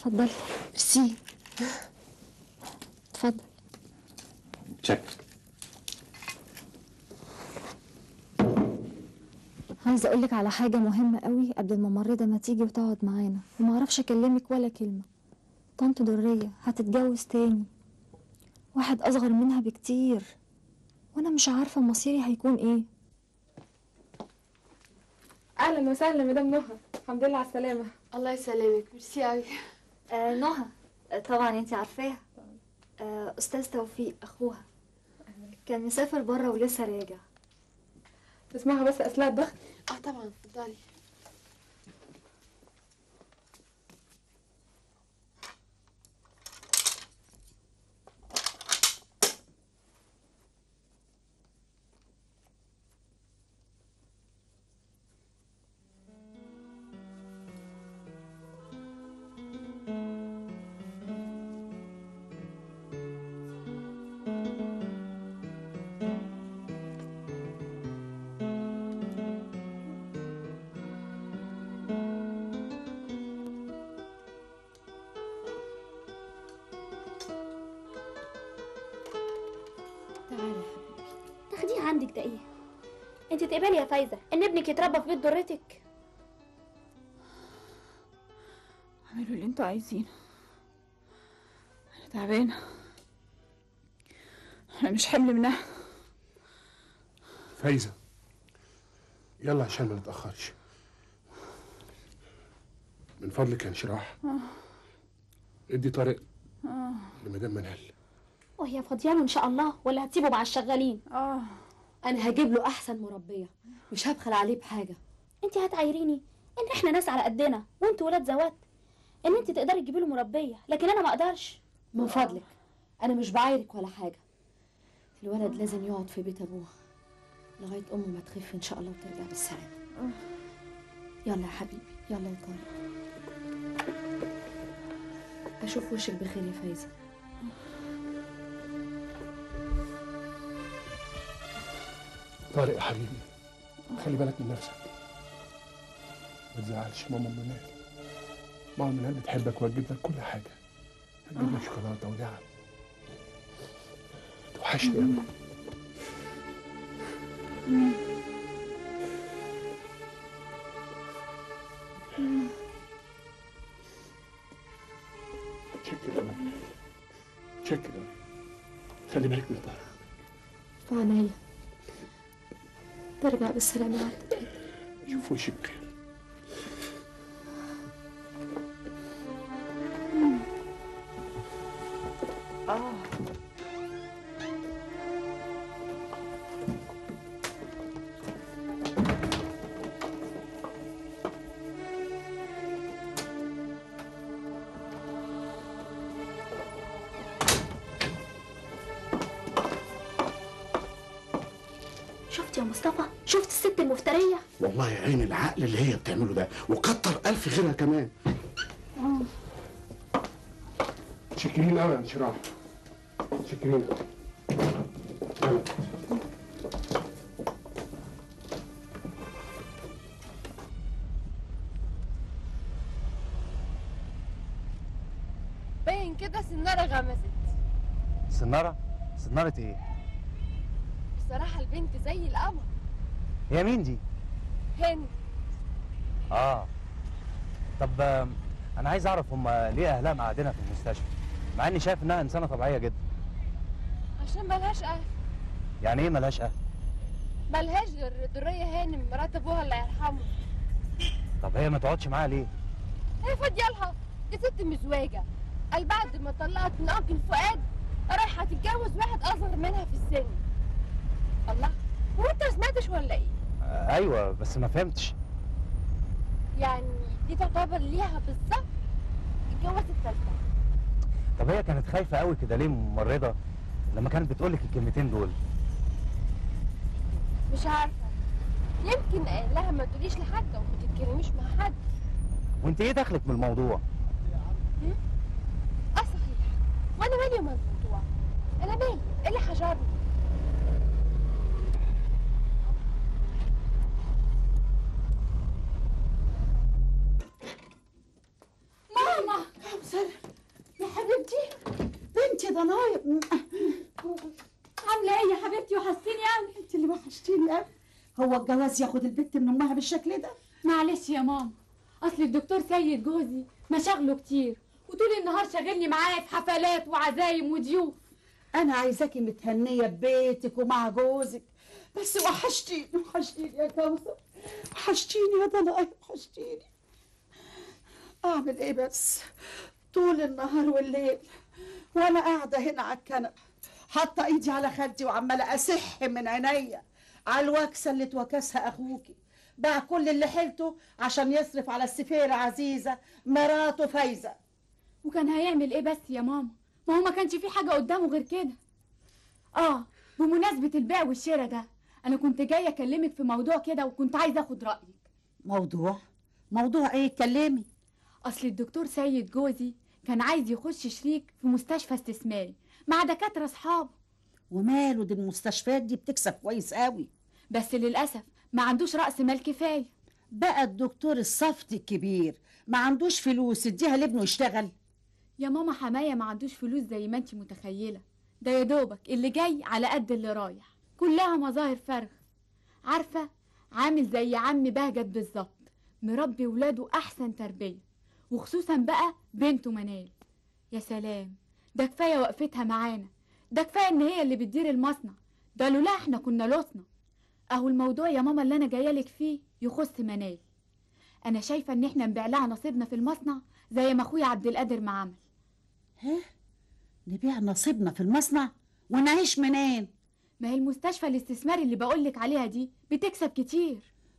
اتفضلي ميرسي اتفضل شكرا عايزه اقول لك على حاجه مهمه قوي قبل الممرضه ما تيجي وتقعد معانا وما اعرفش اكلمك ولا كلمه طنط دريه هتتجوز تاني واحد اصغر منها بكتير وانا مش عارفه مصيري هيكون ايه اهلا وسهلا مدام نهى الحمد لله على السلامه الله يسلمك ميرسي قوي آه نهى آه طبعا انت عارفاها آه استاذ توفيق اخوها كان مسافر بره ولسه راجع تسمعها بس اسلاء الضغط اه طبعا اتفضلي تعالى يا حبيبي تاخديه عندك ده ايه انت تقبلي يا فايزه ان ابنك يتربى في بيت ضرتك اعملوا اللي انتوا عايزينه انا تعبانه انا مش حمل منها فايزة يلا عشان ما نتأخرش من فضلك يا انشراح ادي طريق اه لمدام منال وهي فاضياله ان شاء الله ولا هتسيبه مع الشغالين اه انا هجيب له احسن مربيه مش هبخل عليه بحاجه انت هتعايريني ان احنا ناس على قدنا وانتوا ولاد زوات ان انت تقدري تجيبي له مربيه لكن انا ما اقدرش من فضلك انا مش بعايرك ولا حاجه الولد لازم يقعد في بيت ابوه لغايه امه ما تخف ان شاء الله وترجع بالسلامه يلا يا حبيبي يلا يا طارق اشوف وشك بخير يا فايزه طارق يا حبيبي خلي بالك من نفسك ما تزعلش ماما منال ماما منال بتحبك وهتجيب لك كل حاجة هتجيب لك شوكولاتة ولعب توحشني قوي شكرا قوي شكرا قوي خلي بالك من طارق في عناية ترجع بالسلامه يا عبد شوف وشي بخير اه شفت يا مصطفى شفت الست المفتريه والله يا عيني العقل اللي هي بتعمله ده وكتر ألف غيرها كمان شاكرين قوي يا انشراح شاكرين يلا باين كده سنارة غمست سنارة سنارة ايه بصراحة البنت زي القمر هي مين دي هند اه طب آم، انا عايز اعرف هم ليه اهلها مقعدينها في المستشفى مع اني شايف انها انسانه طبيعيه جدا عشان ملهاش أهل يعني ايه ملهاش اهل ملهاش غير درية هانم مرات أبوها الله يرحمه طب هي ما تقعدش معاها ليه هي فاضية لها دي ست مزواجة قال بعد ما طلقت من أنكل فؤاد رايحة تتجوز واحد أصغر منها في السن الله هو أنت ما سمعتش ولا إيه؟ آه ايوه بس ما فهمتش يعني دي تعتبر ليها بالظبط الجوازة التالتة طب هي كانت خايفه قوي كده ليه ممرضه لما كانت بتقول لك الكلمتين دول مش عارفة يمكن قال لها ما تقوليش لحد أو ما تتكلميش مع حد وانت ايه دخلك من الموضوع اه صحيح وانا مالي ومال الموضوع انا مالي ايه اللي حشرني ماما ضنايا عامله ايه يا حبيبتي وحشتيني قوي انت اللي وحشتيني قوي هو الجواز ياخد البت من امها بالشكل ده معلش يا ماما اصل الدكتور سيد جوزي مشاغله كتير وطول النهار شاغلني معاه في حفلات وعزايم وضيوف انا عايزاكي متهنيه ببيتك ومع جوزك بس وحشتيني وحشتيني يا كوثر وحشتيني يا ضنايا وحشتيني اعمل ايه بس طول النهار والليل وانا قاعده هنا على الكنبه حاطه ايدي على خدي وعماله اسح من عينيا على الوكسه اللي اتوكسها اخوكي باع كل اللي حيلته عشان يصرف على السفيره عزيزه مراته فايزه وكان هيعمل ايه بس يا ماما ما هو ما كانش في حاجه قدامه غير كده اه بمناسبه البيع والشراء ده انا كنت جايه اكلمك في موضوع كده وكنت عايزه اخد رايك موضوع موضوع ايه اتكلمي اصل الدكتور سيد جوزي كان عايز يخش شريك في مستشفى استثماري مع دكاتره اصحابه وماله دي المستشفيات دي بتكسب كويس قوي بس للاسف ما عندوش راس مال كفايه بقى الدكتور الصفتي الكبير ما عندوش فلوس اديها لابنه يشتغل يا ماما حماية ما عندوش فلوس زي ما انت متخيلة ده يا دوبك اللي جاي على قد اللي رايح كلها مظاهر فارغة عارفة عامل زي عم بهجت بالظبط مربي ولاده أحسن تربية وخصوصا بقى بنته منال يا سلام ده كفاية وقفتها معانا ده كفاية ان هي اللي بتدير المصنع ده لولا احنا كنا لصنا اهو الموضوع يا ماما اللي انا جايلك فيه يخص منال انا شايفة ان احنا نبيع لها نصيبنا في المصنع زي ما اخويا عبد القادر ما عمل ها نبيع نصيبنا في المصنع ونعيش منين ما هي المستشفى الاستثماري اللي بقولك عليها دي بتكسب كتير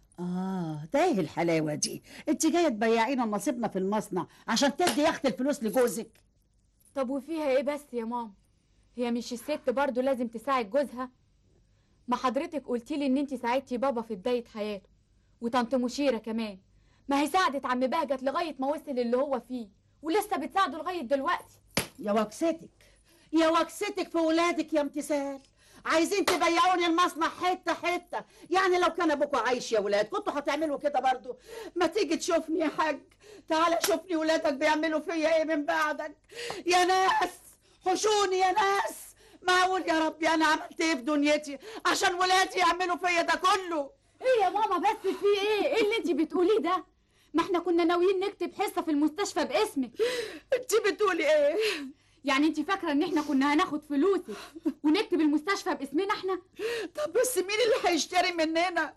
اه ده ايه الحلاوه دي انت جايه تبيعينا نصيبنا في المصنع عشان تدي يا اختي الفلوس لجوزك طب وفيها ايه بس يا ماما هي مش الست برضو لازم تساعد جوزها ما حضرتك قلتيلي ان انت ساعدتي بابا في بداية حياته وطنط مشيرة كمان ما هي ساعدت عم بهجت لغاية ما وصل اللي هو فيه ولسه بتساعده لغاية دلوقتي يا وكستك يا وكستك في ولادك يا امتثال عايزين تبيعوني المصنع حته حته يعني لو كان ابوكوا عايش يا ولاد كنتوا هتعملوا كده برضو ما تيجي تشوفني يا حاج تعالى شوفني ولادك بيعملوا فيا ايه من بعدك يا ناس حشوني يا ناس معقول يا ربي انا عملت ايه في دنيتي عشان ولادي يعملوا فيا ده كله ايه يا ماما بس في ايه ايه اللي انت بتقوليه ده ما احنا كنا ناويين نكتب حصة في المستشفى باسمك انت بتقولي ايه يعني انت فاكرة ان احنا كنا هناخد فلوسك ونكتب المستشفى باسمنا احنا طب بس مين اللي هيشتري مننا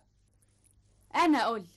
انا اقول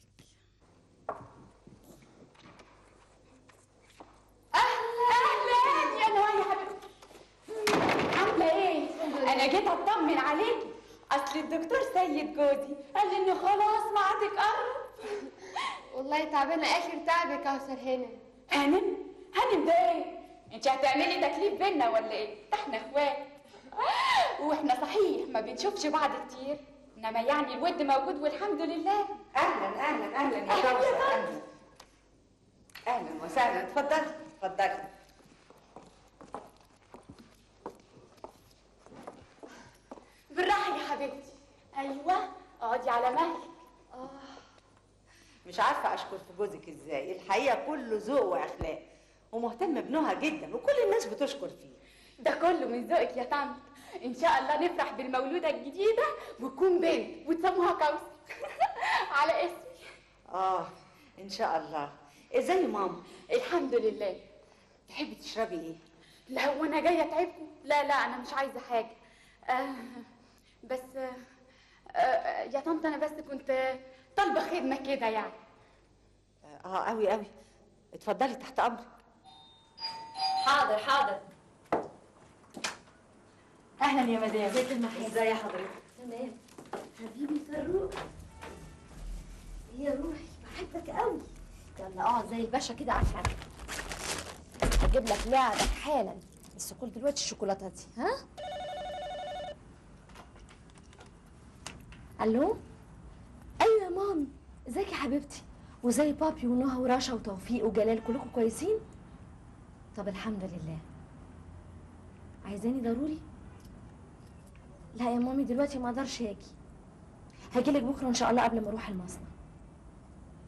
اهلا يا نوال يا حبيبتي عامله ايه انا جيت اطمن عليكي اصل الدكتور سيد جوزي قال لي ان خلاص ميعادك قرب والله تعبانه اخر تعب يا كوثر هنا هانم هانم ده ايه انت هتعملي تكليف بينا ولا ايه ده احنا اخوات واحنا صحيح ما بنشوفش بعض كتير انما يعني الود موجود والحمد لله اهلا اهلا اهلا يا أهلاً يا كوثر طنط. اهلا اهلا وسهلا اتفضلي اتفضلي بالراحه يا حبيبتي ايوه اقعدي على مهلك مش عارفه اشكر في جوزك ازاي الحقيقه كله ذوق واخلاق ومهتم بنوها جدا وكل الناس بتشكر فيه ده كله من ذوقك يا طنط ان شاء الله نفرح بالمولوده الجديده وتكون بنت وتسموها كوثر على اسمي اه ان شاء الله ازاي ماما الحمد لله تحبي تشربي ايه لا هو انا جايه اتعبكم لا لا انا مش عايزه حاجه آه بس آه آه يا طنط انا بس كنت طالبه خدمه كده يعني اه قوي قوي اتفضلي تحت امرك حاضر حاضر اهلا يا مدام ازيك ازاي حضرتك تمام حبيبي فاروق يا روحي بحبك قوي يلا اقعد زي الباشا كده على الحاجة هجيب لك لعبك حالا بس كل دلوقتي الشوكولاته دي ها الو ايوه يا مامي ازيك يا حبيبتي وزي بابي ونهى ورشا وتوفيق وجلال كلكم كويسين طب الحمد لله عايزاني ضروري لا يا مامي دلوقتي ما اقدرش اجي هجيلك بكره ان شاء الله قبل ما اروح المصنع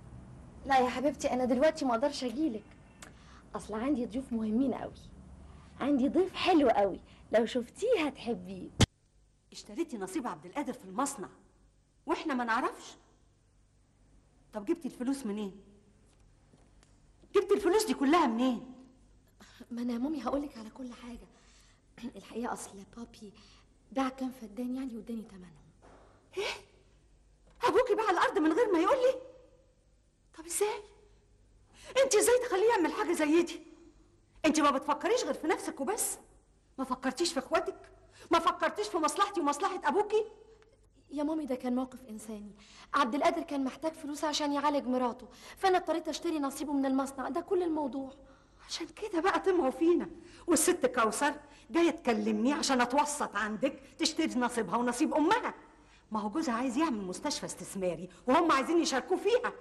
لا يا حبيبتي انا دلوقتي ما اقدرش اجيلك اصل عندي ضيوف مهمين قوي عندي ضيف حلو قوي لو شفتيه هتحبيه اشتريتي نصيب عبد القادر في المصنع واحنا ما نعرفش طب جبتي الفلوس منين جبتي الفلوس دي كلها منين ما انا يا مامي هقولك على كل حاجه الحقيقه اصل بابي باع كام فدان يعني واداني تمنهم ابوكي باع الارض من غير ما يقول لي طب ازاي انت ازاي تخليه يعمل حاجه زي دي انت ما بتفكريش غير في نفسك وبس ما فكرتيش في اخواتك ما فكرتيش في مصلحتي ومصلحه ابوكي يا مامي ده كان موقف انساني عبد القادر كان محتاج فلوس عشان يعالج مراته فانا اضطريت اشتري نصيبه من المصنع ده كل الموضوع عشان كده بقى طمعوا فينا والست كوثر جايه تكلمني عشان اتوسط عندك تشتري نصيبها ونصيب امها ما هو جوزها عايز يعمل مستشفى استثماري وهم عايزين يشاركوه فيها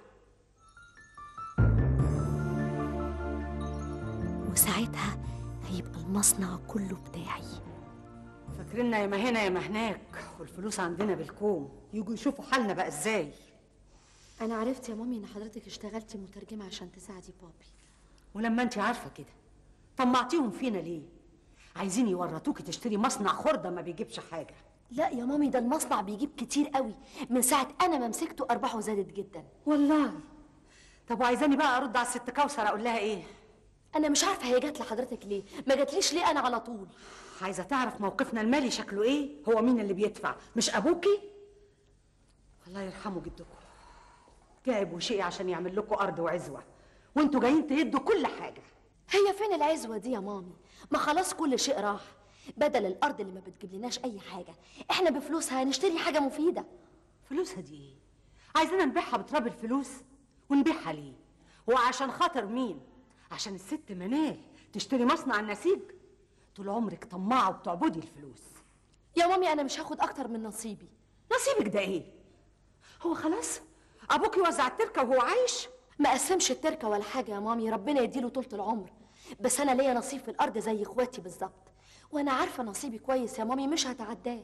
وساعتها هيبقى المصنع كله بتاعي فاكريننا يا ما هنا يا ما هناك والفلوس عندنا بالكوم يجوا يشوفوا حالنا بقى ازاي انا عرفت يا مامي ان حضرتك اشتغلتي مترجمه عشان تساعدي بابي ولما انت عارفه كده طمعتيهم فينا ليه عايزين يورطوكي تشتري مصنع خردة ما بيجيبش حاجه لا يا مامي ده المصنع بيجيب كتير قوي من ساعه انا ما مسكته ارباحه زادت جدا والله طب وعايزاني بقى ارد على الست كوثر اقول لها ايه انا مش عارفه هي جات لحضرتك ليه ما جاتليش ليه انا على طول عايزه تعرف موقفنا المالي شكله ايه هو مين اللي بيدفع مش ابوكي الله يرحمه جدكم تعب وشقي عشان يعمل لكم ارض وعزوه وانتوا جايين تهدوا كل حاجه هي فين العزوه دي يا مامي ما خلاص كل شيء راح بدل الارض اللي ما بتجيب لناش اي حاجه احنا بفلوسها هنشتري حاجه مفيده فلوسها دي ايه عايزانا نبيعها بتراب الفلوس ونبيعها ليه وعشان خاطر مين عشان الست منال تشتري مصنع النسيج طول عمرك طماعه وبتعبدي الفلوس يا مامي انا مش هاخد اكتر من نصيبي نصيبك ده ايه هو خلاص ابوكي وزع التركه وهو عايش ما قسمش التركه ولا حاجه يا مامي ربنا يديله طولة العمر بس انا ليا نصيب في الارض زي اخواتي بالظبط وانا عارفه نصيبي كويس يا مامي مش هتعداه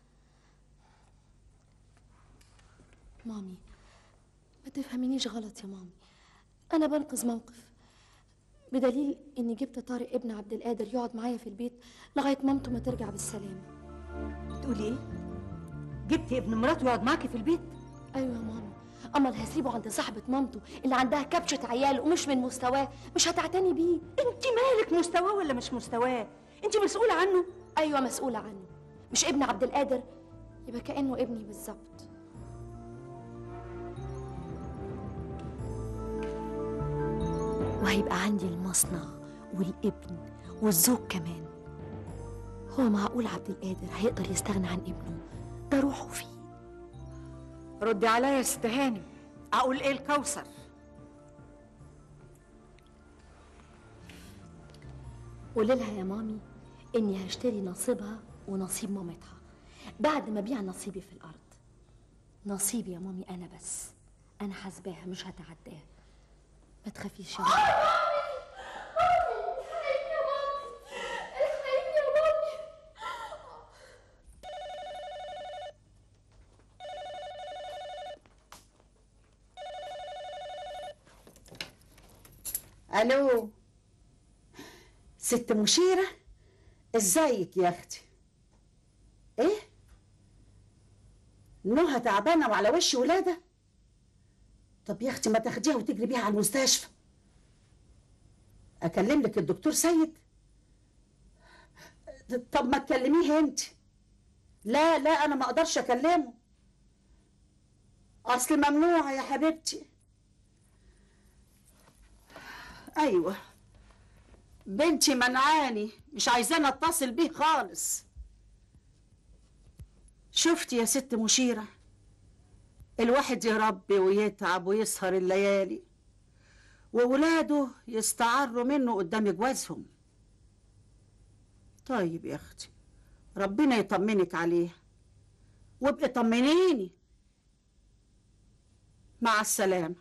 مامي ما تفهمينيش غلط يا مامي انا بنقذ موقف بدليل اني جبت طارق ابن عبد القادر يقعد معايا في البيت لغايه مامته ما ترجع بالسلامه تقولي ايه جبتي ابن مراته يقعد معاكي في البيت ايوه يا ماما امال هسيبه عند صاحبه مامته اللي عندها كبشه عيال ومش من مستواه مش هتعتني بيه انت مالك مستواه ولا مش مستواه انت مسؤوله عنه ايوه مسؤوله عنه مش ابن عبد القادر يبقى كانه ابني بالظبط وهيبقى عندي المصنع والابن والزوج كمان هو معقول عبد القادر هيقدر يستغنى عن ابنه ده روحه فيه ردي عليا يا ست هانم اقول ايه الكوثر قولي لها يا مامي اني هشتري نصيبها ونصيب مامتها بعد ما ابيع نصيبي في الارض نصيبي يا مامي انا بس انا حاسباها مش هتعداها ما تخافيش يا مامي الو ست مشيرة ازيك يا اختي ايه نوها تعبانة وعلى وش ولادة طب يا اختي ما تاخديها وتجري بيها على المستشفى اكلم لك الدكتور سيد طب ما تكلميه انت لا لا انا ما اقدرش اكلمه اصل ممنوع يا حبيبتي ايوه بنتي منعاني مش عايزاني اتصل بيه خالص شفتي يا ست مشيرة الواحد يربي ويتعب ويسهر الليالي وولاده يستعروا منه قدام جوازهم طيب يا اختي ربنا يطمنك عليه وابقي طمنيني مع السلامه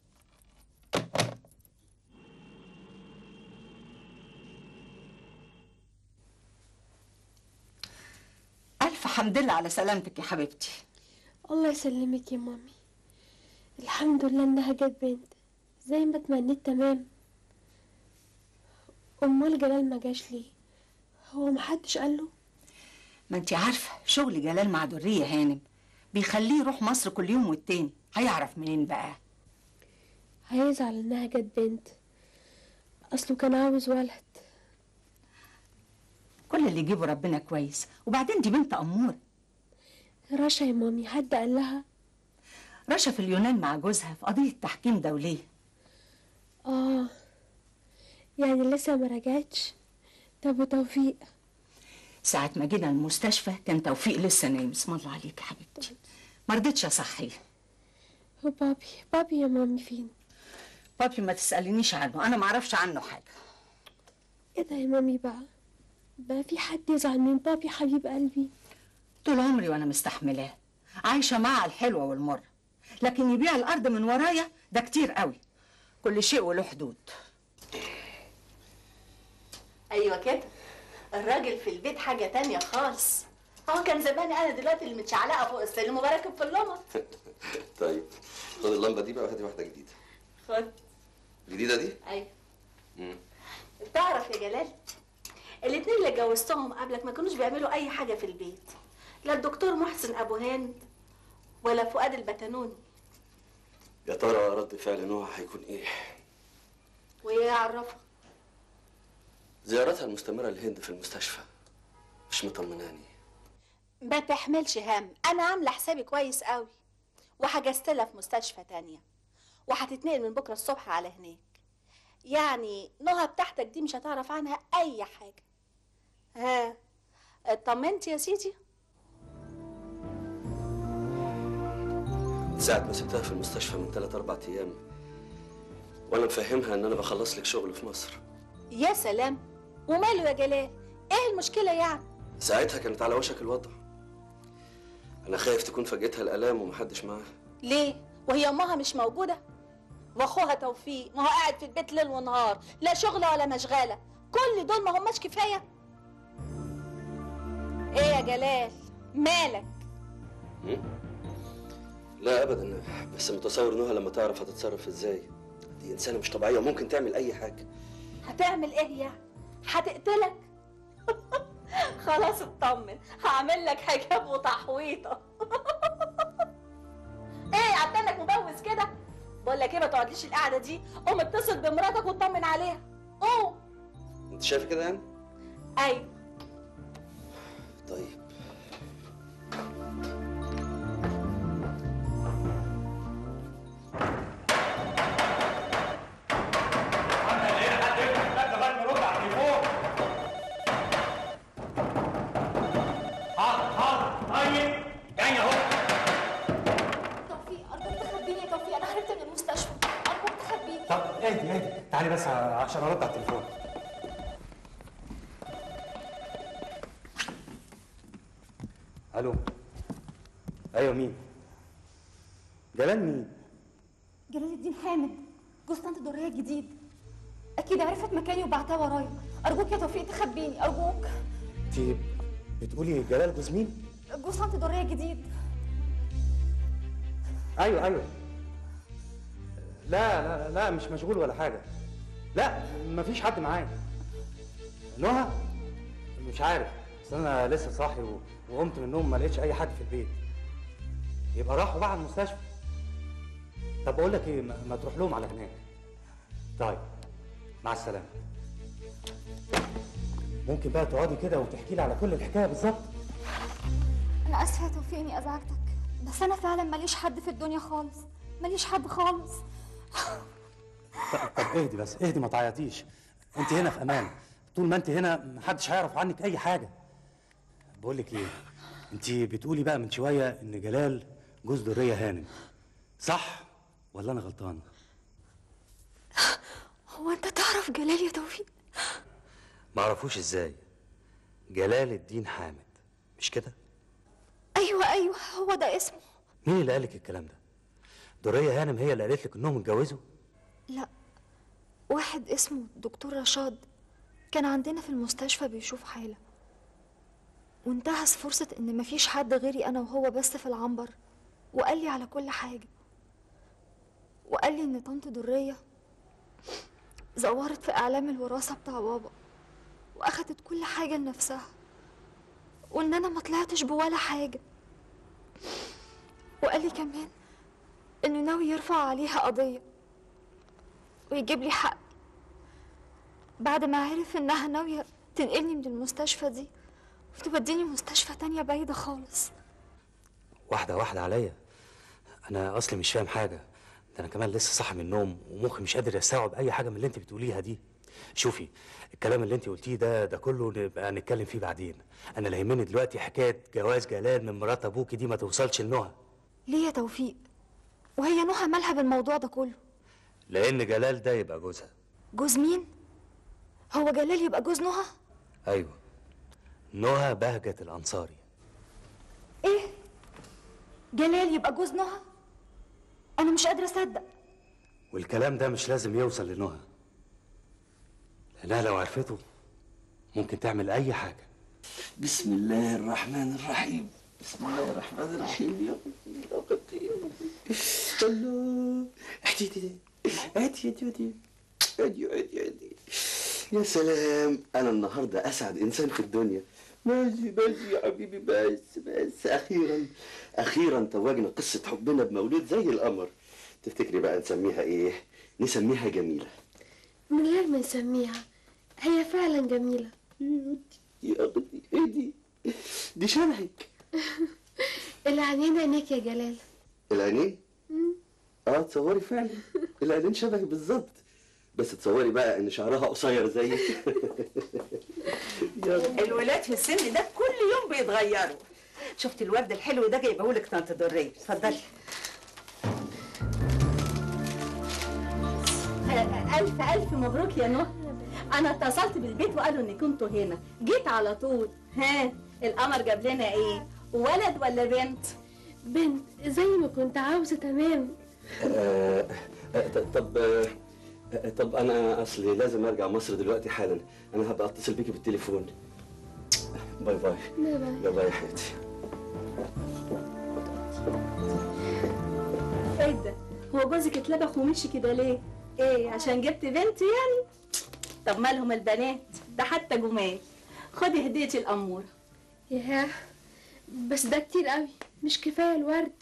ألف حمد لله على سلامتك يا حبيبتي الله يسلمك يا مامي الحمد لله انها جت بنت زي ما تمنيت تمام امال جلال ما جاش ليه هو محدش قال له ما انت عارفه شغل جلال مع دريه هانم بيخليه يروح مصر كل يوم والتاني هيعرف منين بقى هيزعل انها جت بنت اصله كان عاوز ولد كل اللي يجيبه ربنا كويس وبعدين دي بنت اموره رشا يا مامي حد قال لها رشا في اليونان مع جوزها في قضيه تحكيم دوليه اه يعني لسه ما رجعتش طب وتوفيق ساعة ما جينا المستشفى كان توفيق لسه نايم اسم الله عليك يا حبيبتي ما رضيتش اصحيه وبابي بابي يا مامي فين بابي ما تسألينيش عنه انا ما اعرفش عنه حاجة ايه ده يا مامي بقى بقى في حد يزعل من بابي حبيب قلبي طول عمري وانا مستحملاه عايشة معاه الحلوة والمرة لكن يبيع الارض من ورايا ده كتير قوي كل شيء وله حدود ايوه كده الراجل في البيت حاجه تانية خالص هو كان زمان انا دلوقتي اللي متشعلقه فوق السلم وبركب في اللمط طيب خد اللمبه دي بقى وهاتي واحده جديده خد الجديده دي ايوه مم. تعرف يا جلال الاتنين اللي اتجوزتهم قبلك ما كانوش بيعملوا اي حاجه في البيت لا الدكتور محسن ابو هند ولا فؤاد البتنوني يا ترى رد فعل نوح هيكون ايه وهي يعرفها زيارتها المستمره للهند في المستشفى مش مطمناني ما تحملش هم انا عامله حسابي كويس قوي وحجزت لها في مستشفى تانية وهتتنقل من بكره الصبح على هناك يعني نهى بتاعتك دي مش هتعرف عنها اي حاجه ها اطمنت يا سيدي ساعة ما سبتها في المستشفى من ثلاث أربع أيام وأنا مفهمها إن أنا بخلص لك شغل في مصر يا سلام وماله يا جلال ايه المشكله يعني ساعتها كانت على وشك الوضع أنا خايف تكون فاجئتها الآلام ومحدش معاها ليه وهي امها مش موجوده واخوها توفيق ما هو قاعد في البيت ليل ونهار لا شغله ولا مشغله كل دول ما هماش كفايه ايه يا جلال مالك مم؟ لا أبدا بس متصور نهى لما تعرف هتتصرف إزاي دي إنسانة مش طبيعية وممكن تعمل أي حاجة هتعمل ايه يعني هتقتلك خلاص اطمن هعمل لك حجاب وتحويطه ايه عتانك مبوس كده بقول لك ايه ما تقعدليش القعده دي قوم اتصل بمراتك واطمن عليها قوم أنت شايفة كده يعني؟ ايوه طيب حاضر حاضر طيب جاي اهو توفيق ارجوك تخبيني يا توفيق انا هربت من المستشفى ارجوك تخبيني طب اهدي اهدي تعالي بس عشان ارد على التليفون الو ايوه مين جلال مين جلال الدين حامد جوز طنط درية الجديد اكيد عرفت مكاني وبعتها ورايا ارجوك يا توفيق تخبيني ارجوك انت بتقولي جلال جوز مين جوز طنط درية الجديد ايوه ايوه لا لا لا مش مشغول ولا حاجه لا مفيش حد معايا نهى مش عارف بس انا لسه صاحي و- وقمت من النوم ما لقيتش اي حد في البيت يبقى راحوا بقى على المستشفى طب بقول لك ايه ما ما تروح لهم على هناك طيب مع السلامه ممكن بقى تقعدي كده وتحكي لي على كل الحكايه بالظبط انا اسفه يا توفيق اني ازعجتك بس انا فعلا ماليش حد في الدنيا خالص ماليش حد خالص طب طب اهدي بس اهدي ما تعيطيش انت هنا في امان طول ما انت هنا محدش هيعرف عنك اي حاجه بقول لك ايه انت بتقولي بقى من شويه ان جلال جوز دريه هانم صح ولا انا غلطان هو انت تعرف جلال يا توفيق ما اعرفوش ازاي جلال الدين حامد مش كده ايوه ايوه هو ده اسمه مين اللي قالك الكلام ده دريه هانم هي اللي قالت لك انهم اتجوزوا لا واحد اسمه دكتور رشاد كان عندنا في المستشفى بيشوف حالة وانتهز فرصة ان مفيش حد غيري انا وهو بس في العنبر وقال لي على كل حاجة وقال لي ان طنط درية زورت في اعلام الوراثة بتاع بابا واخدت كل حاجة لنفسها وان انا ما طلعتش بولا حاجة وقال لي كمان انه ناوي يرفع عليها قضية ويجيب لي حق بعد ما عرف انها ناوية تنقلني من المستشفى دي وتوديني مستشفى تانية بعيدة خالص واحدة واحدة عليا أنا أصلي مش فاهم حاجة ده أنا كمان لسه صاحي من النوم ومخي مش قادر يستوعب أي حاجة من اللي أنت بتقوليها دي شوفي الكلام اللي أنت قلتيه ده ده كله نبقى نتكلم فيه بعدين أنا اللي يهمني دلوقتي حكاية جواز جلال من مرات أبوكي دي ما توصلش لنهى ليه يا توفيق وهي نهى مالها بالموضوع ده كله لأن جلال ده يبقى جوزها جوز مين هو جلال يبقى جوز نهى أيوه نهى بهجة الأنصاري ايه جلال يبقى جوز نهى انا مش قادره اصدق والكلام ده مش لازم يوصل لنهى لأنها لو عرفته ممكن تعمل أي حاجة بسم الله الرحمن الرحيم بسم الله الرحمن الرحيم يا ربي يا ربي يا ربي الله احتي احتي احتي احتي احتي احتي احتي احتي يا سلام انا النهارده اسعد انسان في الدنيا ماشي ماشي يا حبيبي بس بس اخيرا اخيرا توجنا قصه حبنا بمولود زي القمر تفتكري بقى نسميها ايه نسميها جميله من غير ما نسميها هي فعلا جميلة يا اختي ايه دي دي شبهك العينين عينيك يا جلال العينين اه تصوري فعلا العينين شبهي بالظبط بس تصوري بقى ان شعرها قصير زيك الولاد في السن ده كل يوم بيتغيروا شفت الورد الحلو ده جايبه لك طنط دريه اتفضلي ألف ألف مبروك يا نهى أنا اتصلت بالبيت وقالوا إن كنتوا هنا جيت على طول ها القمر جاب لنا إيه ولد ولا بنت بنت زي ما كنت عاوزة تمام آه، آه، ط- طب آه، آه، طب انا اصلي لازم ارجع مصر دلوقتي حالا انا هبقى اتصل بيكي بالتليفون باي باي باي باي. باي باي يا حبيبتي إيه ده هو جوزك اتلبخ ومشي كده ليه إيه عشان جبت بنت يعني طب مالهم البنات ده حتى جمال خدي هديتي الأمورة ياه بس ده كتير قوي مش كفاية الورد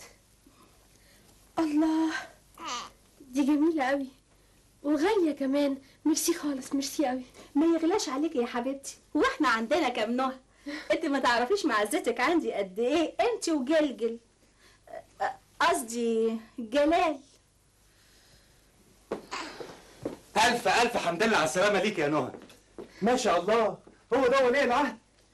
الله دي جميلة قوي وغالية كمان ميرسي خالص ميرسي قوي ما يغلاش عليكي يا حبيبتي هو احنا عندنا كام نهى انت ما تعرفيش معزتك عندي قد ايه انت وجلجل أ- قصدي جلال ألف ألف حمد لله على السلامة ليك يا نهى ما شاء الله هو ده ولي العهد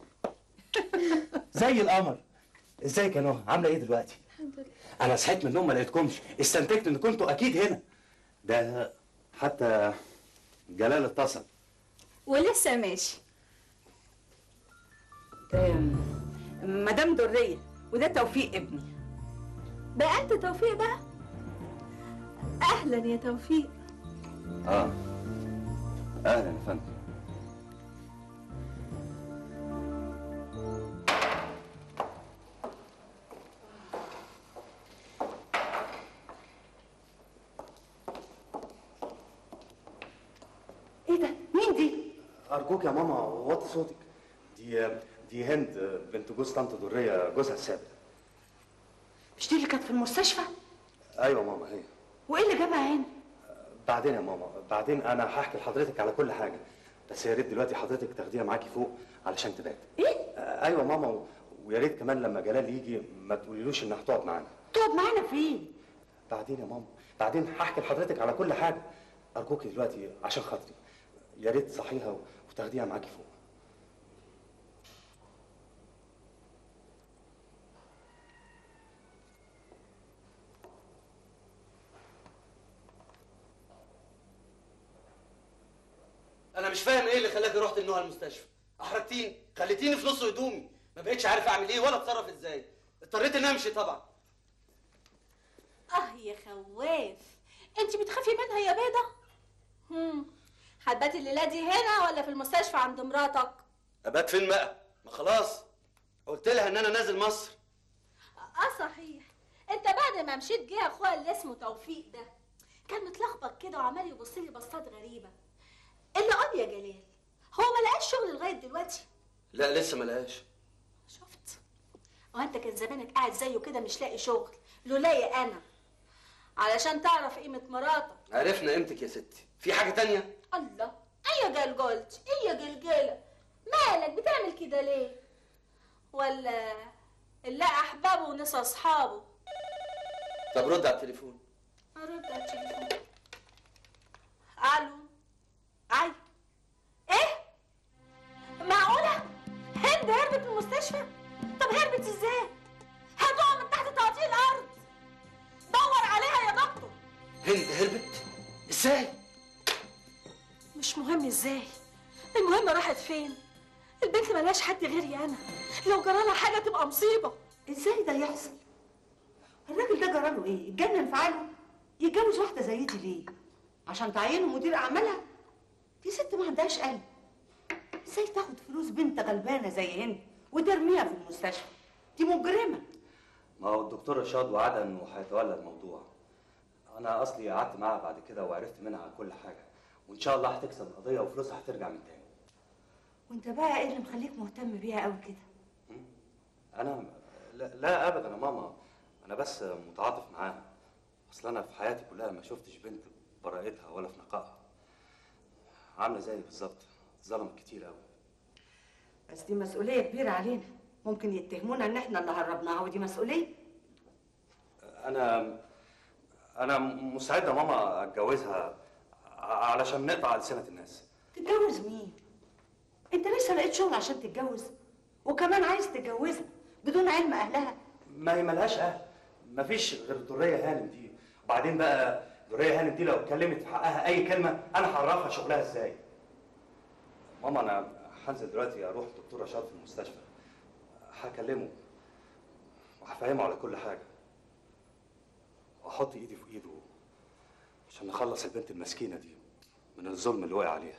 زي القمر ازيك يا نهى عاملة ايه دلوقتي؟ الحمد لله أنا صحيت من النوم ما لقيتكمش استنتجت إن كنتوا أكيد هنا ده حتى جلال اتصل ولسه ماشي أم، مدام دريه وده توفيق ابني بقى انت توفيق بقى اهلا يا توفيق اه أهلا يا فندم ايه ده مين دي أرجوك يا ماما وطي صوتك دي دي هند بنت جوز طنط درية جوزها السابق مش دي اللي كانت في المستشفى أيوة ماما هي وايه اللي جابها هنا بعدين يا ماما بعدين أنا هحكي لحضرتك على كل حاجة بس يا ريت دلوقتي حضرتك تاخديها معاكي فوق علشان تبات ايه آه، أيوة ماما و- ويا ريت كمان لما جلال يجي ما تقوليلوش إنها هتقعد معانا تقعد معانا فين بعدين يا ماما بعدين هحكي لحضرتك على كل حاجة أرجوك دلوقتي عشان خاطري يا ريت تصحيها وتاخديها معاكي فوق انا مش فاهم ايه اللي خلاكي رحت النهى المستشفى احرجتيني خليتيني في نص هدومي ما بقتش عارف اعمل ايه ولا اتصرف ازاي اضطريت اني امشي طبعا اه يا خواف انت بتخافي منها يا بيضه هم حبات الليله دي هنا ولا في المستشفى عند مراتك ابات فين بقى ما خلاص قلت لها ان انا نازل مصر اه صحيح انت بعد ما مشيت جه اخويا اللي اسمه توفيق ده كان متلخبط كده وعمال يبص لي بصات غريبه اللي قال يا جلال هو ما لقاش لقاش شغل لغايه دلوقتي لا لسه ملقاش شفت هو انت كان زمانك قاعد زيه كده مش لاقي شغل لولايا انا علشان تعرف قيمه مراتك عرفنا قيمتك يا ستي في حاجه تانية الله ايه يا جلجلتي ايه يا جلجله مالك بتعمل كده ليه ولا اللي احبابه ونسى اصحابه طب رد على التليفون ارد على التليفون الو اي ايه معقوله هند هربت من المستشفى طب هربت ازاي هتقع من تحت تعطيل الارض دور عليها يا دكتور هند هربت ازاي مش مهم ازاي المهم راحت فين البنت ملهاش حد غيري انا لو جرالها حاجه تبقى مصيبه ازاي ده يحصل الراجل ده جراله ايه اتجنن في عقله يتجوز واحده زي دي ليه عشان تعينه مدير اعمالها دي ست ما عندهاش قلب ازاي تاخد فلوس بنت غلبانه زي هند وترميها في المستشفى دي مجرمه ما هو الدكتور رشاد وعد انه هيتولى الموضوع انا اصلي قعدت معاها بعد كده وعرفت منها كل حاجه وان شاء الله هتكسب القضيه وفلوسها هترجع من تاني وانت بقى ايه اللي مخليك مهتم بيها قوي كده انا لا, لا ابدا يا ماما انا بس متعاطف معاها اصل انا في حياتي كلها ما شفتش بنت براءتها ولا في نقائها عامله زيي بالظبط ظلمت كتير قوي بس دي مسؤوليه كبيره علينا ممكن يتهمونا ان احنا اللي هربناها ودي مسؤوليه انا انا مستعد يا ماما اتجوزها علشان نقطع السنه الناس تتجوز مين انت لسه لقيت شغل عشان تتجوز وكمان عايز تتجوزها بدون علم اهلها ما هي ملهاش اهل مفيش غير دريه هانم دي وبعدين بقى دريه هانم دي لو اتكلمت في حقها اي كلمه انا هعرفها شغلها ازاي ماما انا هنزل دلوقتي اروح دكتور رشاد في المستشفى هكلمه وهفهمه على كل حاجه واحط ايدي في ايده عشان نخلص البنت المسكينه دي من الظلم اللي وقع عليها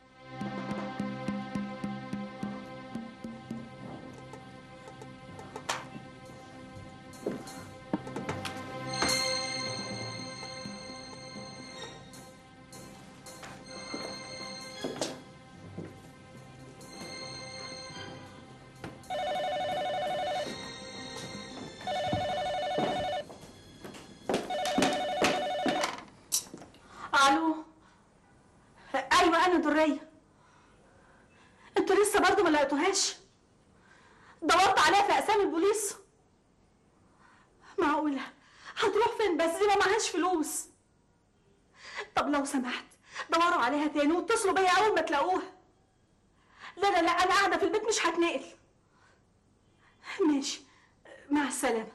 الو ايوه انا دريه انتوا لسه برضه ما لقيتوهاش دورت عليها في اقسام البوليس معقوله هتروح فين بس دي ما معهاش فلوس طب لو سمحت دوروا عليها تاني واتصلوا بيا اول ما تلاقوها لا لا لا انا قاعده في البيت مش هتنقل ماشي مع السلامه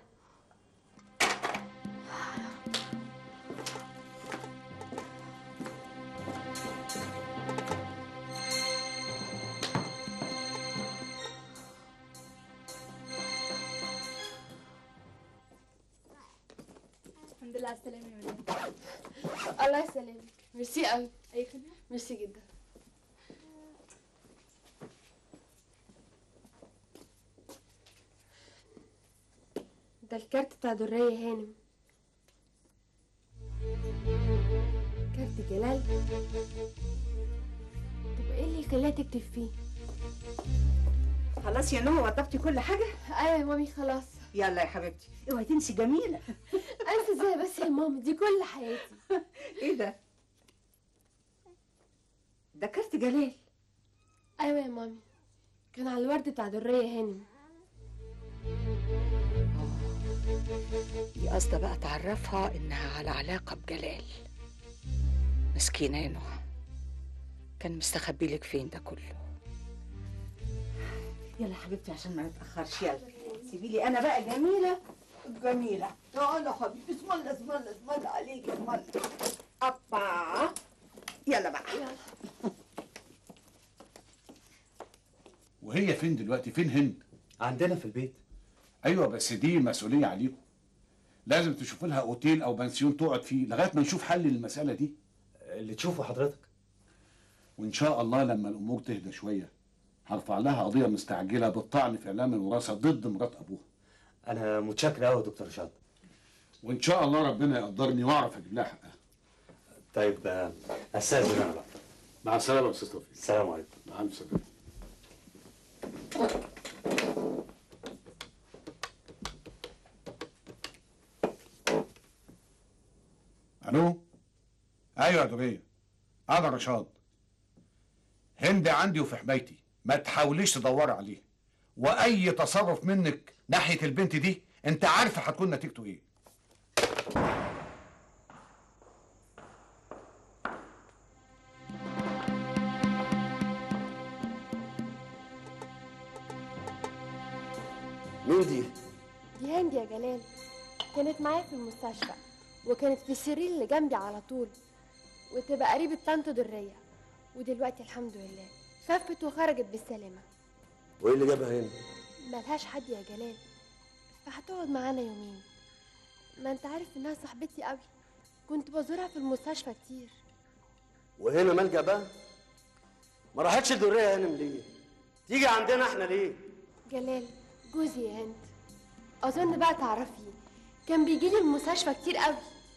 الحمد لله على السلامة يا ولاد الله يسلمك ميرسي قوي أي خدمة ميرسي جدا ده الكارت بتاع درية هانم كارت جلال طب ايه اللي يخليها تكتب فيه خلاص يا نهى وضبتي كل حاجه ايوه يا مامي خلاص يلا يا حبيبتي اوعي تنسي جميله انسى ازاي بس يا ماما دي كل حياتي ايه ده ده كارت جلال ايوه يا مامي كان على الورد بتاع درية هانم دي قصده بقى تعرفها انها على علاقه بجلال مسكينه يا نهى كان مستخبي لك فين ده كله يلا يا حبيبتي عشان ما نتاخرش يلا سيبي لي انا بقى جميله جميله تعالى يا حبيبي اسم الله اسم الله اسم الله عليك اسم الله ابا يلا بقى يلا وهي فين دلوقتي فين هند عندنا في البيت ايوه بس دي مسؤوليه عليكم لازم تشوفوا لها اوتيل او بنسيون تقعد فيه لغايه ما نشوف حل للمساله دي اللي تشوفه حضرتك وان شاء الله لما الامور تهدى شويه هرفع لها قضيه مستعجله بالطعن في اعلام الوراثه ضد مرات ابوها انا متشكر قوي يا دكتور رشاد وان شاء الله ربنا يقدرني واعرف اجيب لها حقها طيب آه، استاذن انا بقى مع السلامه يا استاذ توفيق السلام عليكم مع السلامه الو ايوه يا دوريه انا رشاد هند عندي وفي حمايتي ما تحاوليش تدوري عليها واي تصرف منك ناحيه البنت دي انت عارفه هتكون نتيجته ايه مين دي؟ دي هند يا جلال كانت معايا في المستشفى وكانت في السرير اللي جنبي على طول وتبقى قريبة طنط درية ودلوقتي الحمد لله خفت وخرجت بالسلامة وايه اللي جابها هنا؟ ملهاش حد يا جلال فهتقعد معانا يومين ما انت عارف انها صاحبتي قوي كنت بزورها في المستشفى كتير وهنا ملجأ بقى؟ ما راحتش الدورية هانم ليه؟ تيجي عندنا احنا ليه؟ جلال جوزي يا هند اظن بقى تعرفيه كان بيجي لي المستشفى كتير قوي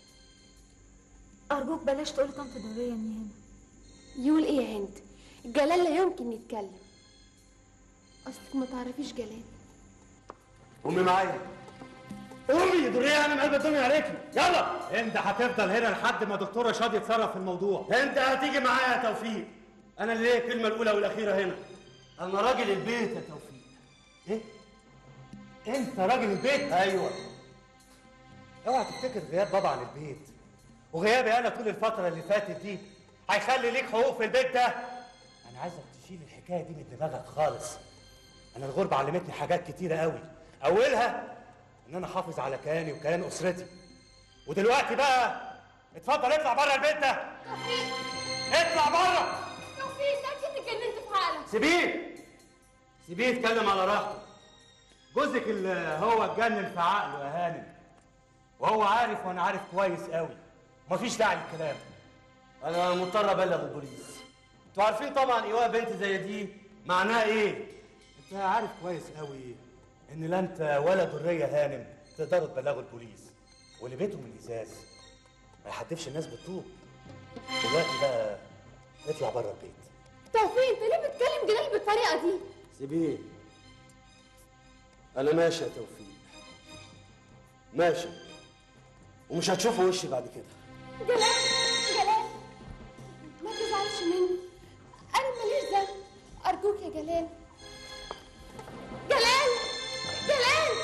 أرجوك بلاش تقولي طنط دورية إني هنا يقول ايه يا هند جلال لا يمكن يتكلم اصلك ما تعرفيش جلال قومي معايا قومي يا دوريه انا مقلب الدنيا عليكي يلا هند هتفضل هنا لحد ما دكتور رشاد يتصرف في الموضوع انت هتيجي معايا يا توفيق انا اللي ليا الكلمه الاولى والاخيره هنا انا راجل البيت يا توفيق ايه انت راجل البيت ايوه اوعى تفتكر غياب بابا عن البيت وغيابي انا طول الفتره اللي فاتت دي هيخلي ليك حقوق في البيت ده انا عايزك تشيل الحكايه دي من دماغك خالص انا الغربه علمتني حاجات كتيره قوي اولها ان انا احافظ على كياني وكيان اسرتي ودلوقتي بقى اتفضل اطلع بره البيت ده اطلع بره توفيق انت اكيد اتجننت في عقلك سيبيه سيبيه يتكلم على راحته جوزك اللي هو اتجنن في عقله يا هانم وهو عارف وانا عارف كويس قوي مفيش داعي للكلام انا مضطر ابلغ البوليس انتوا عارفين طبعا ايواء بنت زي دي معناها ايه انت عارف كويس قوي ان لا انت ولا دريه هانم تقدروا تبلغوا البوليس واللي بيته من ازاز ما يحدفش الناس بالطوب دلوقتي بقى اطلع بره البيت توفيق انت ليه بتكلم جلال بالطريقه دي سيبيه انا ماشي يا توفيق ماشي ومش هتشوفوا وشي بعد كده جلال جلال ما تزعلش مني انا ماليش ذنب ارجوك يا جلال جلال جلال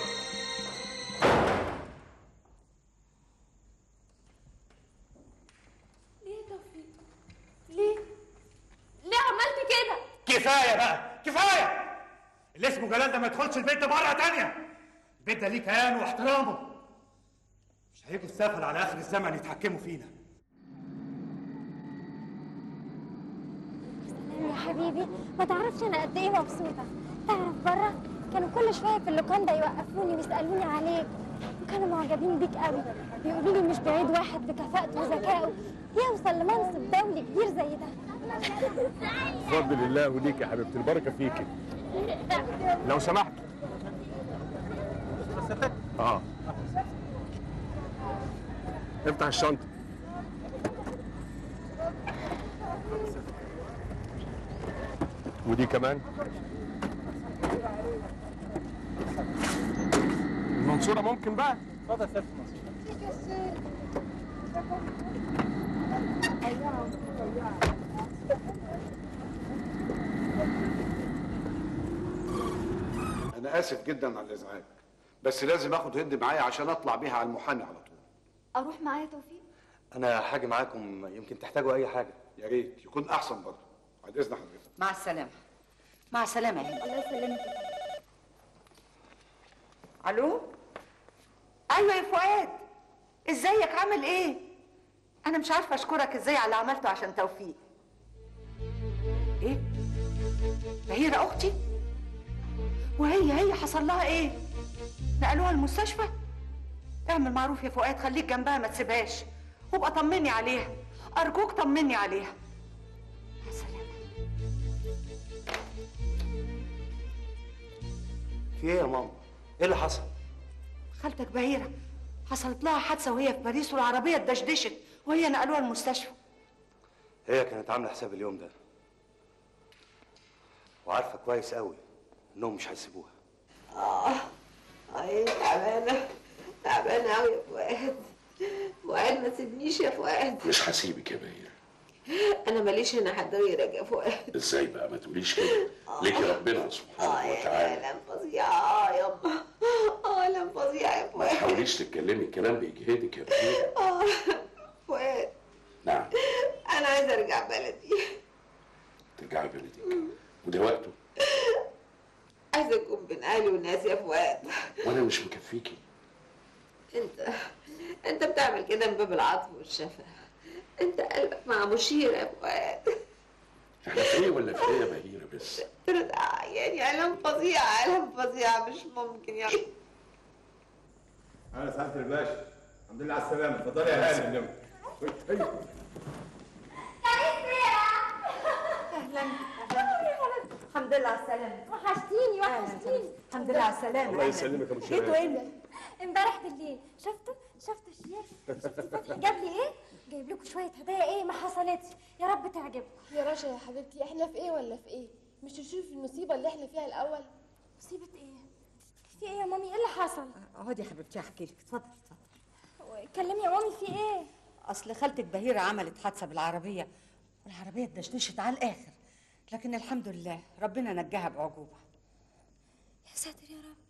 ليه يا توفيق ليه ليه عملت كده كفايه بقى كفايه اللي اسمه جلال ده ما يدخلش البيت ده مره تانية البيت ده ليه كيانه واحترامه مش هيجوا السفل على اخر الزمن يتحكموا فينا يا حبيبي ما تعرفش انا قد ايه مبسوطه تعرف بره كانوا كل شويه في اللوكاندا يوقفوني ويسالوني عليك وكانوا معجبين بيك قوي بيقولوا لي مش بعيد واحد بكفاءته وذكائه يوصل لمنصب دولي كبير زي ده بفضل الله وليك يا حبيبتي البركه فيكي لو سمحت اه افتح الشنطه ودي كمان المنصوره ممكن بقى اتفضل يا انا اسف جدا على الازعاج بس لازم اخد هند معايا عشان اطلع بيها على المحامي على طول اروح معايا توفيق انا هاجي معاكم يمكن تحتاجوا اي حاجه يا ريت يكون احسن برضه بعد اذن حضرتك مع السلامه مع السلامه يا هند الله يسلمك الو ايوه يا فؤاد ازيك عامل ايه انا مش عارفه اشكرك ازاي على اللي عملته عشان توفيق ايه بهيرة اختي وهي هي حصل لها ايه نقلوها المستشفى اعمل معروف يا فؤاد خليك جنبها ما تسيبهاش وابقى طمني عليها ارجوك طمني عليها في ايه يا ماما ايه اللي حصل خالتك بهيرة حصلت لها حادثة وهي في باريس والعربية اتدشدشت وهي نقلوها المستشفى هي كانت عامله حساب اليوم ده وعارفه كويس قوي انهم مش هيسيبوها اه اي تعبانه تعبانه قوي يا فؤاد فؤاد ما تسيبنيش يا فؤاد مش هسيبك يا بهير انا ماليش هنا حد غيرك يا فؤاد ازاي بقى ما تقوليش كده ليكي ربنا سبحانه وتعالى الم فظيع اه يما اه الم فظيع يا ما فؤاد تحاوليش تتكلمي الكلام بإجهادك يا بهير اه فؤاد نعم انا عايزه ارجع بلدي ترجعي بلدك وده وقته عايزه اكون بين اهلي والناس يا فؤاد وانا مش مكفيكي انت انت بتعمل كده من باب العطف والشفقه انت قلبك مع مشير يا فؤاد احنا في ايه ولا في ايه يا بهيرة بس يعني الم فظيع الم فظيع مش ممكن يا انا سعاده الباشا الحمد لله على السلامه اتفضلي يا هانم اهلا الحمد لله على السلامه وحشتيني وحشتيني الحمد لله على السلامه الله يسلمك يا ابو شباب. جيتوا امتى؟ امبارح بالليل شفتوا شفتوا الشيخ شفتوا فتحي جاب لي ايه جايب لكم شويه هدايا ايه ما حصلتش يا رب تعجبكم يا رشا يا حبيبتي احنا في ايه ولا في ايه مش تشوفي المصيبه اللي احنا فيها الاول مصيبه ايه في ايه يا مامي ايه اللي حصل اقعدي يا حبيبتي احكي لك اتفضل اتفضل كلمي يا مامي في ايه اصل خالتك بهيره عملت حادثه بالعربيه والعربيه اتدشدشت على الاخر لكن الحمد لله ربنا نجاها بعجوبه يا ساتر يا رب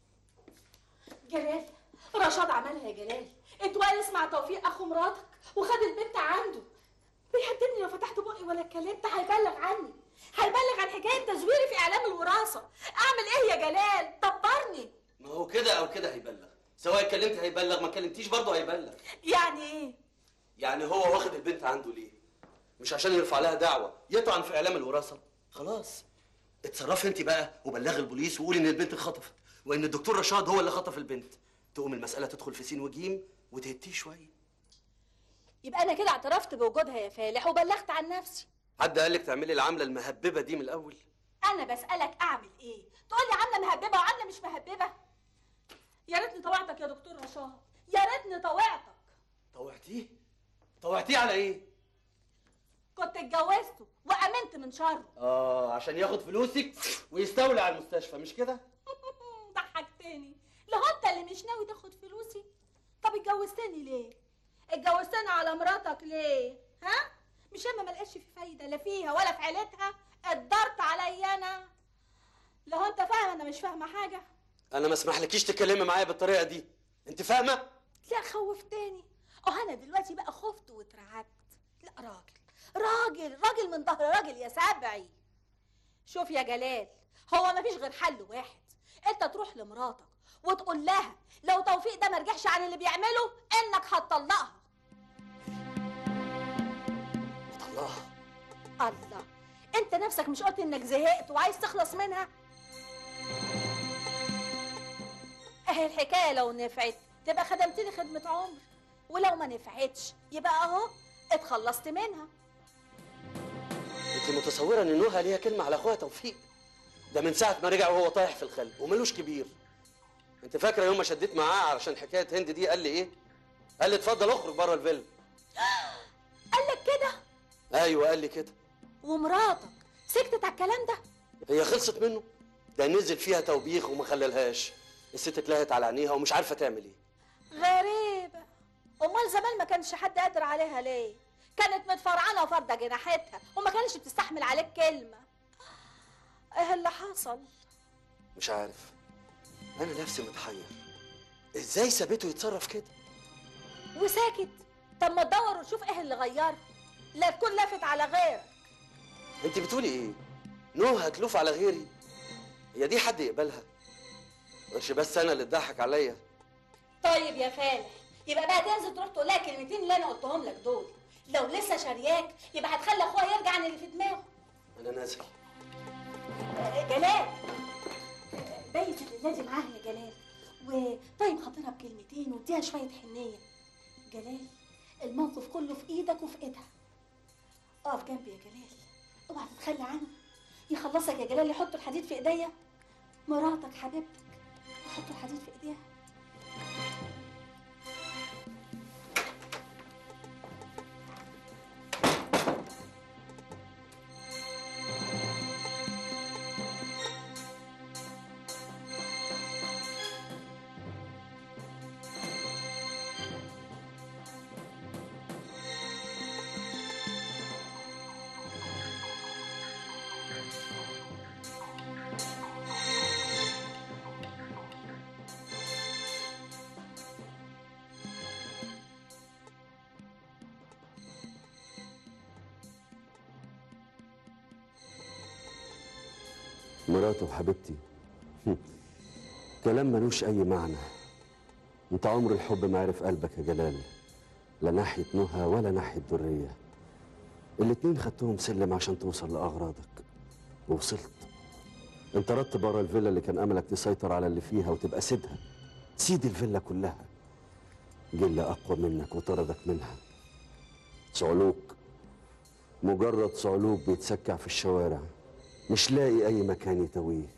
جلال رشاد عملها يا جلال اتوالس مع توفيق اخو مراتك وخد البنت عنده بيهددني لو فتحت بقي ولا اتكلمت هيبلغ عني هيبلغ عن حكايه تزويري في اعلام الوراثه اعمل ايه يا جلال دبرني ما هو كده او كده هيبلغ سواء اتكلمت هيبلغ ما كلمتيش برضه هيبلغ يعني ايه يعني هو واخد البنت عنده ليه مش عشان يرفع لها دعوه يطعن في اعلام الوراثه خلاص اتصرفي انت بقى وبلغي البوليس وقولي ان البنت اتخطفت وان الدكتور رشاد هو اللي خطف البنت تقوم المساله تدخل في سين وجيم وتهتيه شويه يبقى انا كده اعترفت بوجودها يا فالح وبلغت عن نفسي حد قال لك تعملي العمله المهببه دي من الاول انا بسالك اعمل ايه تقول لي عامله مهببه وعامله مش مهببه يا ريتني طوعتك يا دكتور رشاد يا ريتني طوعتك طوعتيه طوعتيه على ايه كنت اتجوزته وامنت من شره اه عشان ياخد فلوسك ويستولي على المستشفى مش كده ضحكتني لو انت اللي مش ناوي تاخد فلوسي طب اتجوزتني ليه اتجوزتني على مراتك ليه ها مش اما ملقاش في فايده لا فيها ولا في عيلتها اتدرت عليا انا لو انت فاهم انا مش فاهمه حاجه انا ما اسمحلكيش تتكلمي معايا بالطريقه دي انت فاهمه لا خوفتني اه انا دلوقتي بقى خفت واترعبت لا راجل راجل راجل من ظهر راجل يا سبعي شوف يا جلال هو مفيش غير حل واحد انت تروح لمراتك وتقول لها لو توفيق ده مرجعش عن اللي بيعمله انك هتطلقها طلقها الله انت نفسك مش قلت انك زهقت وعايز تخلص منها اهي الحكايه لو نفعت تبقى خدمت لي خدمه عمر ولو ما نفعتش يبقى اهو اتخلصت منها انت متصوره ان نوها ليها كلمه على اخوها توفيق ده من ساعه ما رجع وهو طايح في الخل وملوش كبير انت فاكره يوم ما شديت معاه علشان حكايه هند دي قال لي ايه قال لي اتفضل اخرج بره الفيلا قال لك كده ايوه قال لي كده ومراتك سكتت على الكلام ده هي خلصت منه ده نزل فيها توبيخ وما خللهاش الست اتلهت على عينيها ومش عارفه تعمل ايه غريبه امال زمان ما كانش حد قادر عليها ليه كانت متفرعنه وفارده جناحتها وما كانش بتستحمل عليك كلمه ايه اللي حصل مش عارف انا نفسي متحير ازاي سابته يتصرف كده وساكت طب ما تدور وتشوف ايه اللي غيرها لا تكون لافت على غيرك انت بتقولي ايه نوح هتلوف على غيري هي دي حد يقبلها مش بس انا اللي اتضحك عليا طيب يا فالح يبقى بقى تنزل تروح تقول لها الكلمتين اللي انا قلتهم لك دول لو لسه شارياك يبقى هتخلي اخوها يرجع عن اللي في دماغه انا نازل آه، جلال آه، بايت النادي معاها يا جلال وطيب خاطرها بكلمتين واديها شويه حنيه جلال الموقف كله في ايدك وفي ايدها اقف جنبي يا جلال اوعى تتخلى عني يخلصك يا جلال يحط الحديد في ايديا مراتك حبيبتك يحط الحديد في ايديها مراته وحبيبتي كلام ملوش أي معنى أنت عمر الحب ما عرف قلبك يا جلال لا ناحية نهى ولا ناحية درية الاتنين خدتهم سلم عشان توصل لأغراضك ووصلت انت ردت بره الفيلا اللي كان أملك تسيطر على اللي فيها وتبقى سيدها سيد الفيلا كلها جل أقوى منك وطردك منها صعلوك مجرد صعلوك بيتسكع في الشوارع مش لاقي أي مكان يتويه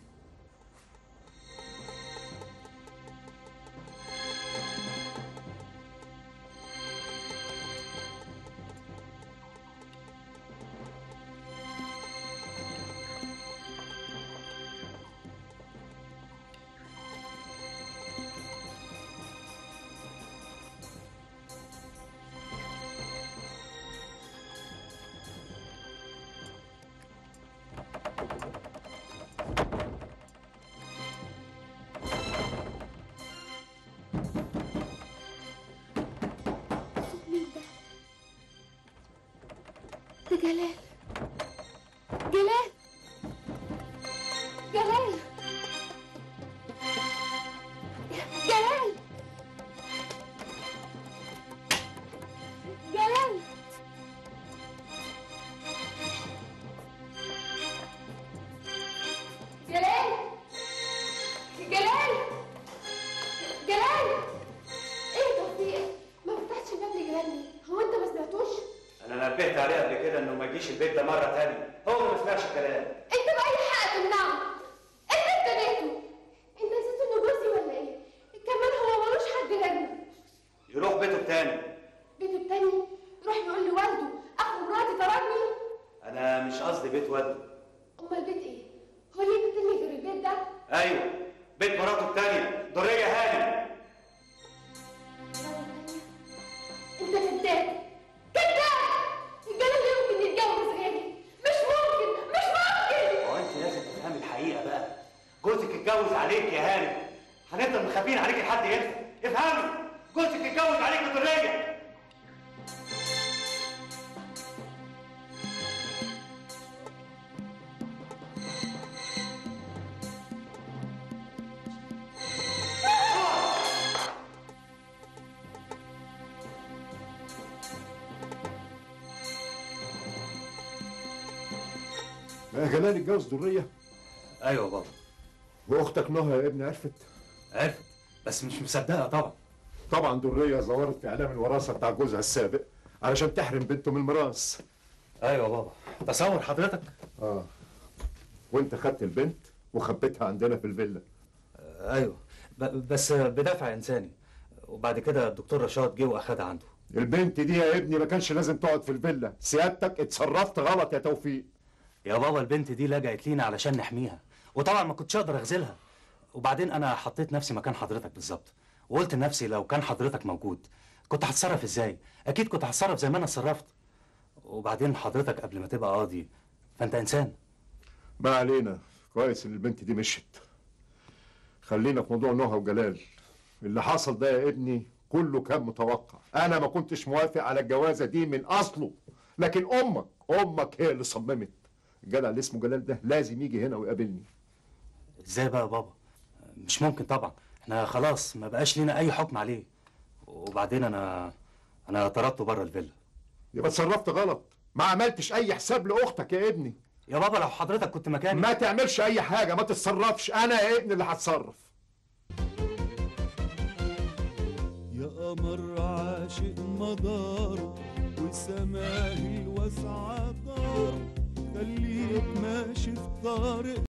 ده جلال جلال جلال جلال جلال جلال جلال جلال ايه ده في ايه؟ ما فتحتش الباب لجلال ليه؟ هو انت ما سمعتوش؟ انا نبهت عليه قبل كده انه ما يجيش البيت ده مره تانية هو اللي ما سمعش الكلام انت بأي حق تمنعه؟ انت ابتديته انت نسيت انه جوزي ولا ايه؟ كمان هو ملوش حد غيرنا يروح بيته التاني بيته التاني يروح يقول لوالده اخو مراتي طردني انا مش قصدي بيت والده امال بيت ايه؟ هو ليه بيت تاني غير البيت ده؟ ايوه بيت مراته التانية درية هانم انت كذاب كذاب الجلال لا يمكن يتجوز غيري مش ممكن مش ممكن هو انت لازم تفهمي الحقيقه بقى جوزك اتجوز عليك يا هانم هنفضل مخبيين عليك لحد امتى افهمي جوزك اتجوز عليك يا درية يا جلال اتجوز درية ايوه يا بابا واختك نهى يا ابني عرفت عرفت بس مش مصدقه طبعا طبعا درية زورت في اعلام الوراثة بتاع جوزها السابق علشان تحرم بنته من الميراث ايوه يا بابا تصور حضرتك اه وانت خدت البنت وخبيتها عندنا في الفيلا ايوه ب- بس بدافع انساني وبعد كده الدكتور رشاد جه واخدها عنده البنت دي يا ابني ما كانش لازم تقعد في الفيلا سيادتك اتصرفت غلط يا توفيق يا بابا البنت دي لجأت لينا علشان نحميها وطبعا ما كنتش اقدر اغزلها وبعدين انا حطيت نفسي مكان حضرتك بالظبط وقلت لنفسي لو كان حضرتك موجود كنت هتصرف ازاي اكيد كنت هتصرف زي ما انا اتصرفت وبعدين حضرتك قبل ما تبقى قاضي فانت انسان ما علينا كويس ان البنت دي مشت خلينا في موضوع نهى وجلال اللي حصل ده يا ابني كله كان متوقع انا ما كنتش موافق على الجوازه دي من اصله لكن امك امك هي اللي صممت الجدع اللي اسمه جلال ده لازم يجي هنا ويقابلني ازاي بقى يا بابا مش ممكن طبعا احنا خلاص ما بقاش لينا اي حكم عليه وبعدين انا انا طردته بره الفيلا يبقى اتصرفت غلط ما عملتش اي حساب لاختك يا ابني يا بابا لو حضرتك كنت مكاني ما تعملش اي حاجه ما تتصرفش انا يا ابني اللي هتصرف يا قمر عاشق مدار وسماه الواسعة دار خليك ماشي في طارق